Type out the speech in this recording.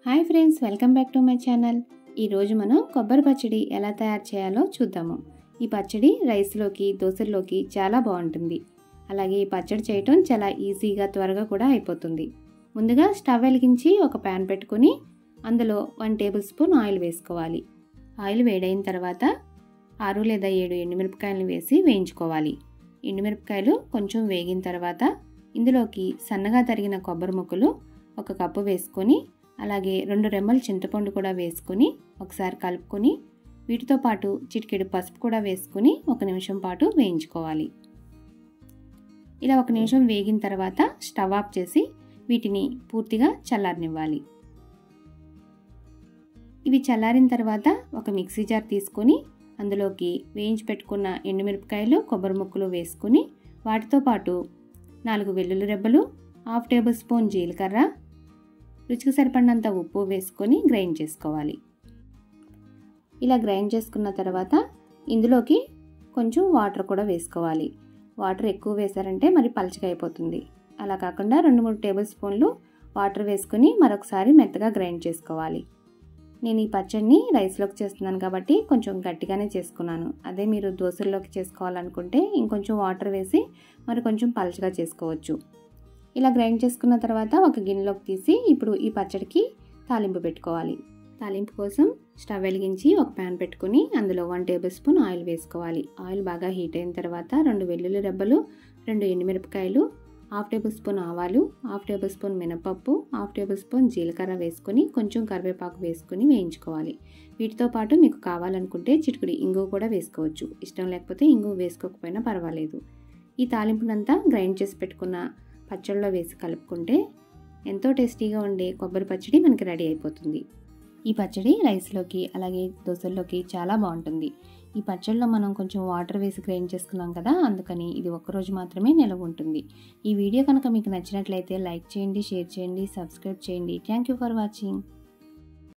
hi friends welcome back to my channel ఈరోజు మనం కొబ్బరి పచ్చడి ఎలా తయారు చేయాలో చూద్దాము ఈ పచ్చడి రైస్లోకి దోశల్లోకి చాలా బాగుంటుంది అలాగే ఈ పచ్చడి చేయటం చాలా ఈజీగా త్వరగా కూడా అయిపోతుంది ముందుగా స్టవ్ వెలిగించి ఒక ప్యాన్ పెట్టుకొని అందులో వన్ టేబుల్ స్పూన్ ఆయిల్ వేసుకోవాలి ఆయిల్ వేడైన తర్వాత ఆరు లేదా ఏడు ఎండుమిరపకాయలను వేసి వేయించుకోవాలి ఎండుమిరపకాయలు కొంచెం వేగిన తర్వాత ఇందులోకి సన్నగా తరిగిన కొబ్బరి ముక్కలు ఒక కప్పు వేసుకొని అలాగే రెండు రెమ్మల చింతపండు కూడా వేసుకొని ఒకసారి కలుపుకొని వీటితో పాటు చిటికెడు పసుపు కూడా వేసుకొని ఒక నిమిషం పాటు వేయించుకోవాలి ఇలా ఒక నిమిషం వేగిన తర్వాత స్టవ్ ఆఫ్ చేసి వీటిని పూర్తిగా చల్లారనివ్వాలి ఇవి చల్లారిన తర్వాత ఒక మిక్సీ జార్ తీసుకొని అందులోకి వేయించి పెట్టుకున్న ఎండుమిరపకాయలు కొబ్బరి ముక్కలు వేసుకుని వాటితో పాటు నాలుగు వెల్లుల్లి రెబ్బలు హాఫ్ టేబుల్ స్పూన్ జీలకర్ర రుచికి సరిపడినంత ఉప్పు వేసుకొని గ్రైండ్ చేసుకోవాలి ఇలా గ్రైండ్ చేసుకున్న తర్వాత ఇందులోకి కొంచెం వాటర్ కూడా వేసుకోవాలి వాటర్ ఎక్కువ వేసారంటే మరి పలచగా అయిపోతుంది అలా కాకుండా రెండు మూడు టేబుల్ స్పూన్లు వాటర్ వేసుకొని మరొకసారి మెత్తగా గ్రైండ్ చేసుకోవాలి నేను ఈ పచ్చడిని రైస్లోకి చేస్తున్నాను కాబట్టి కొంచెం గట్టిగానే చేసుకున్నాను అదే మీరు దోశల్లోకి చేసుకోవాలనుకుంటే ఇంకొంచెం వాటర్ వేసి మరి కొంచెం పలచగా చేసుకోవచ్చు ఇలా గ్రైండ్ చేసుకున్న తర్వాత ఒక గిన్నెలోకి తీసి ఇప్పుడు ఈ పచ్చడికి తాలింపు పెట్టుకోవాలి తాలింపు కోసం స్టవ్ వెలిగించి ఒక ప్యాన్ పెట్టుకుని అందులో వన్ టేబుల్ స్పూన్ ఆయిల్ వేసుకోవాలి ఆయిల్ బాగా హీట్ అయిన తర్వాత రెండు వెల్లుల్లి రెబ్బలు రెండు ఎండుమిరపకాయలు హాఫ్ టేబుల్ స్పూన్ ఆవాలు హాఫ్ టేబుల్ స్పూన్ మినపప్పు హాఫ్ టేబుల్ స్పూన్ జీలకర్ర వేసుకొని కొంచెం కరివేపాకు వేసుకొని వేయించుకోవాలి వీటితో పాటు మీకు కావాలనుకుంటే చిటికుడి ఇంగువ కూడా వేసుకోవచ్చు ఇష్టం లేకపోతే ఇంగువ వేసుకోకపోయినా పర్వాలేదు ఈ తాలింపునంతా గ్రైండ్ చేసి పెట్టుకున్న పచ్చడిలో వేసి కలుపుకుంటే ఎంతో టేస్టీగా ఉండే కొబ్బరి పచ్చడి మనకి రెడీ అయిపోతుంది ఈ పచ్చడి రైస్లోకి అలాగే దోశల్లోకి చాలా బాగుంటుంది ఈ పచ్చడిలో మనం కొంచెం వాటర్ వేసి గ్రైండ్ చేసుకున్నాం కదా అందుకని ఇది ఒక్కరోజు మాత్రమే నిలవ ఉంటుంది ఈ వీడియో కనుక మీకు నచ్చినట్లయితే లైక్ చేయండి షేర్ చేయండి సబ్స్క్రైబ్ చేయండి థ్యాంక్ యూ ఫర్ వాచింగ్